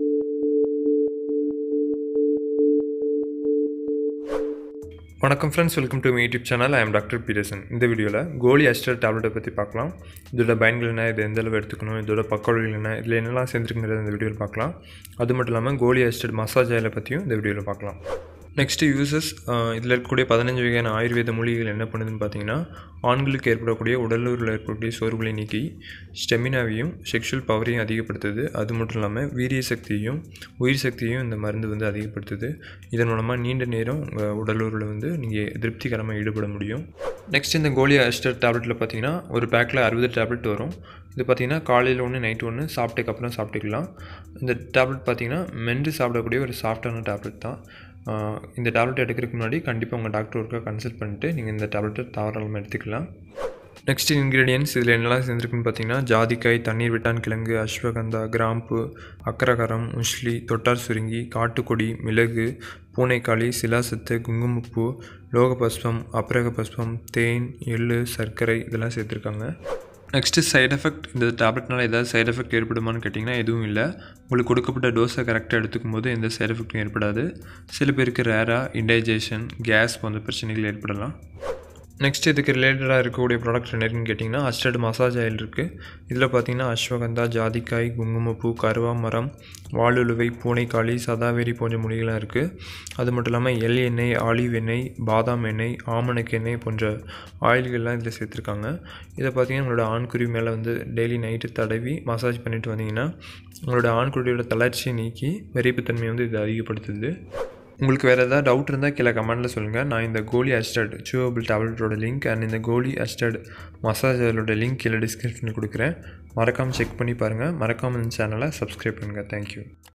வணக்கம் friends welcome to my YouTube channel I am doctor Peterson இந்த வீடியோவில் கோலி அஸ்டர் டேப்லெட்டை பற்றி பார்க்கலாம் இதோட பயன்கள் என்ன இது எந்த அளவு எடுத்துக்கணும் இதோட பக்கவழிகள் என்ன இதில் என்னெல்லாம் சேர்ந்துருக்குங்கிறத இந்த வீடியோவில் பார்க்கலாம் அது மட்டும் இல்லாமல் கோலி அஸ்டட் மசாஜ் ஆயிலை பற்றியும் இந்த வீடியோவில் பார்க்கலாம் நெக்ஸ்ட்டு யூசஸ் இதில் இருக்கக்கூடிய பதினஞ்சு வகையான ஆயுர்வேத மூலிகைகள் என்ன பண்ணுதுன்னு பார்த்தீங்கன்னா ஆண்களுக்கு ஏற்படக்கூடிய உடலூரில் ஏற்படக்கூடிய சோர்வுகளை நீக்கி ஸ்டெமினாவையும் செக்ஷுவல் பவரையும் அதிகப்படுத்துது அது மட்டும் இல்லாமல் வீரிய சக்தியையும் உயிர் சக்தியையும் இந்த மருந்து வந்து அதிகப்படுத்துது இதன் மூலமாக நீண்ட நேரம் உங்கள் உடலூரில் வந்து நீங்கள் திருப்திகரமாக ஈடுபட முடியும் நெக்ஸ்ட் இந்த கோலி அஸ்டர் டேப்லெட்டில் பார்த்தீங்கன்னா ஒரு பேக்கில் அறுபது டேப்லெட் வரும் இது பார்த்தீங்கன்னா காலையில் ஒன்று நைட்டு ஒன்று சாப்பிட்டதுக்கப்புறம் சாப்பிட்டுக்கலாம் இந்த டேப்லெட் பார்த்தீங்கன்னா மென்று சாப்பிடக்கூடிய ஒரு சாஃப்டான டேப்லெட் தான் ஆஹ் இந்த டேப்லெட் எடுக்கிறதுக்கு முன்னாடி கண்டிப்பாக உங்கள் டாக்டர் ஒருக்கா கன்சல்ட் பண்ணிவிட்டு நீங்கள் இந்த டேப்லெட்டை தாராளமாக எடுத்துக்கலாம் நெக்ஸ்ட் இன்க்ரீடியன்ஸ் இதில் என்னெல்லாம் சேர்ந்துருக்குன்னு பார்த்தீங்கன்னா ஜாதிக்காய் தண்ணீர் விட்டான் கிழங்கு அஸ்வகந்தா கிராம்பு அக்கரகரம் முஷ்லி தொட்டார் சுருங்கி காட்டுக்கொடி மிளகு பூனைக்காளி சிலாசத்து குங்குமப்பூ லோகபஸ்பம் அப்ரக பஸ்பம் தேன் எள்ளு சர்க்கரை இதெல்லாம் சேர்த்துருக்காங்க நெக்ஸ்ட்டு சைடு எஃபெக்ட் இந்த டேப்லெட்னால ஏதாவது சைடு எஃபெக்ட் ஏற்படுமான்னு கேட்டிங்கன்னா எதுவும் இல்லை உங்களுக்கு கொடுக்கப்பட்ட டோஸை கரெக்டாக எடுத்துக்கும் போது எந்த சைடு எஃபெக்ட்டும் ஏற்படாது சில பேருக்கு ரேராக இன்டைஜேஷன் கேஸ் போன்ற பிரச்சனைகள் ஏற்படலாம் நெக்ஸ்ட் இதுக்கு ரிலேட்டடாக இருக்கக்கூடிய ப்ராடக்ட் என்ன இருக்குன்னு கேட்டிங்கன்னா அஸ்டர்ட் மசாஜ் ஆயில் இருக்குது இதில் பார்த்தீங்கன்னா அஸ்வகந்தா ஜாதிக்காய் குங்குமப்பூ கருவாமரம் வாலுழுவை பூனைக்காளி சதாவேரி போன்ற மூலிகைலாம் இருக்குது அது மட்டும் இல்லாமல் எள் எண்ணெய் ஆலிவ் எண்ணெய் பாதாம் எண்ணெய் ஆமணக்கு எண்ணெய் போன்ற ஆயில்கள்லாம் இதில் சேர்த்துருக்காங்க இதை பார்த்தீங்கன்னா உங்களோட ஆண்குருவி மேலே வந்து டெய்லி நைட்டு தடவி மசாஜ் பண்ணிட்டு வந்தீங்கன்னா உங்களோட ஆண்குருவியோட தளர்ச்சியை நீக்கி வெறிப்புத்தன்மையை வந்து இது அதிகப்படுத்துது உங்களுக்கு வேறு ஏதாவது டவுட் இருந்தால் கீழே கமெண்ட்டில் சொல்லுங்கள் நான் இந்த கோலி அஸ்டர்ட் சூவபிள் டேப்லெட்டோட லிங்க் அண்ட் இந்த கோலி அஸ்டர்ட் மசாஜ் ஆயிலோட லிங்க் கீழே டிஸ்கிரிப்ஷனில் கொடுக்குறேன் மறக்காமல் செக் பண்ணி பாருங்கள் மறக்காமல் இந்த சேனலை சப்ஸ்கிரைப் பண்ணுங்கள் தேங்க்யூ